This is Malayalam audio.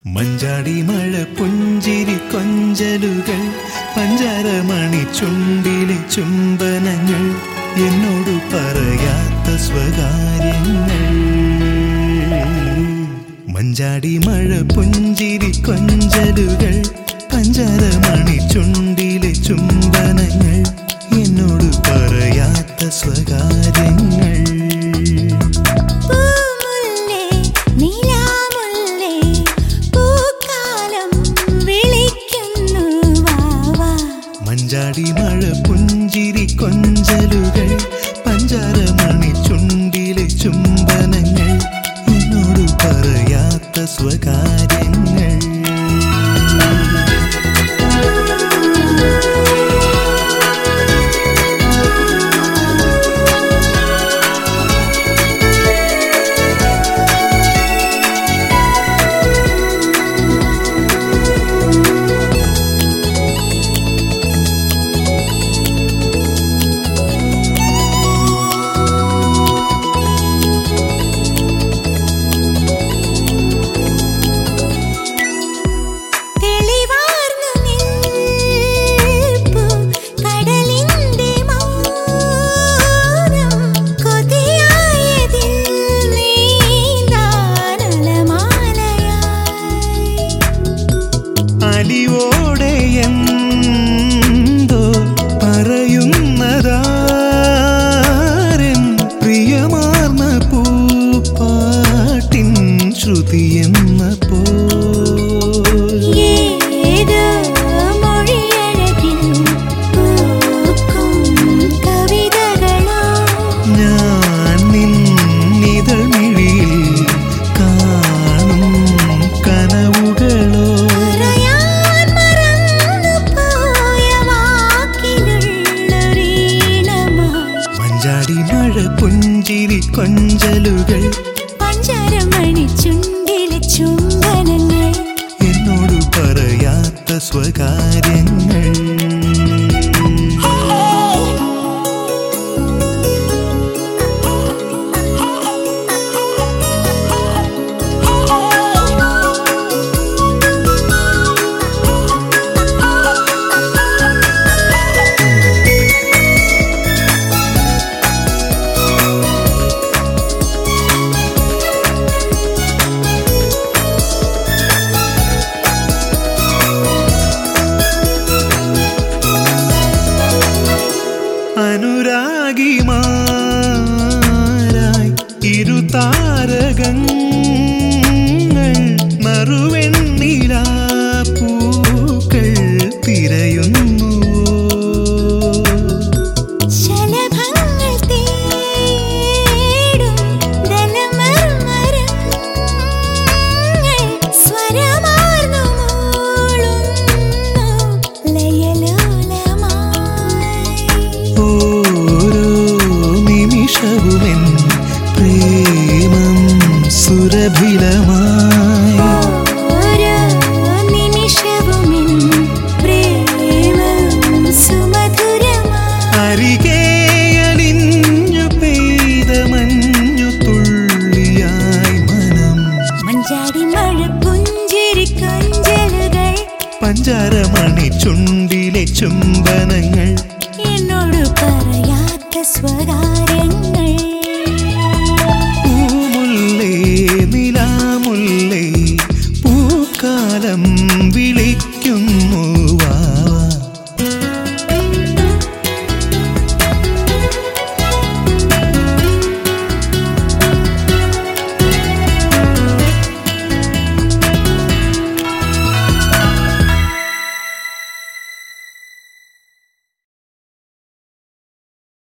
മഞ്ചാടി മഴ പുഞ്ചിരി കൊഞ്ചലുകൾ പഞ്ചാരമണി ചുണ്ടിലെ ചുംബനങ്ങൾ എന്നോട് പറയാത്ത സ്വകാര്യങ്ങൾ മഞ്ചാടി മഴ പുഞ്ചിരി കൊഞ്ചലുകൾ പഞ്ചാരമണി ചുണ്ടിലെ ചുംബനങ്ങൾ എന്നോട് പറയാത്ത സ്വകാര്യങ്ങൾ പൂമുല്ലേ നിലാമുല്ലേ പൂക്കാലം വിളിക്കുന്നു വാവാ മഞ്ചാടി മഴ പുഞ്ചിരി കൊഞ്ചലുകൾ പഞ്ചാരമണി ചുണ്ടിലെ ചുംബനങ്ങൾ എന്നോട് പറയാത്ത സ്വകാര്യങ്ങൾ തെളിവാർന്നു നിൽപ്പു കടലിന്റെ മൗനം കൊതിയായതിൽ നീന്താനലമാലയായി അലിവോടെ എന്തോ പറയുന്നതാരൻ പ്രിയമാർന്ന പൂപ്പാട്ടിൻ ശ്രുതിയെന്ന പോ ഏതോ മൊഴിയഴകിൽ പൂക്കും കവിതകളോ ഞാൻ നിന്നിതൾ മിഴിയിൽ കാണും കനവുകളോ പറയാൻ മറന്നുപോയ വാക്കിലുള്ളൊരീണമായി മഞ്ചാടി മഴ പുഞ്ചിരി കൊഞ്ചലുകൾ പഞ്ചാരമണി ചുണ്ടിലെ ചുംബനങ്ങൾ എന്നോട് പറയാത്ത സ്വകാര്യങ്ങൾ അനുരാഗിമാരായി ഇരുതാരകങ്ങൾ നറുവെണ്ണിലാ പൂക്കൾ തിരയുന്നു ശലഭങ്ങൾ തേടും ദലമർമരങ്ങൾ സ്വരമാർന്നു മൂളുന്നു ലയലോലമായി ഓരോ നിമിഷവുമെൻ പ്രേമം സുരഭിലമായി ഓരോ നിമിഷവുമിൻ പ്രേമം സുമധുരമായി അരികെ അലിഞ്ഞു പെയ്ത മഞ്ഞു തുള്ളിയായി മനം മഞ്ചാടി മഴ പുഞ്ചിരി കൊഞ്ചലുകൾ പഞ്ചാരമണി ചുണ്ടിലെ ചുംബനങ്ങൾ എന്നോട് പറയാത്ത സ്വകാര്യങ്ങൾ പൂമുല്ലേ നിലാമുല്ലേ പൂക്കാലം വിളി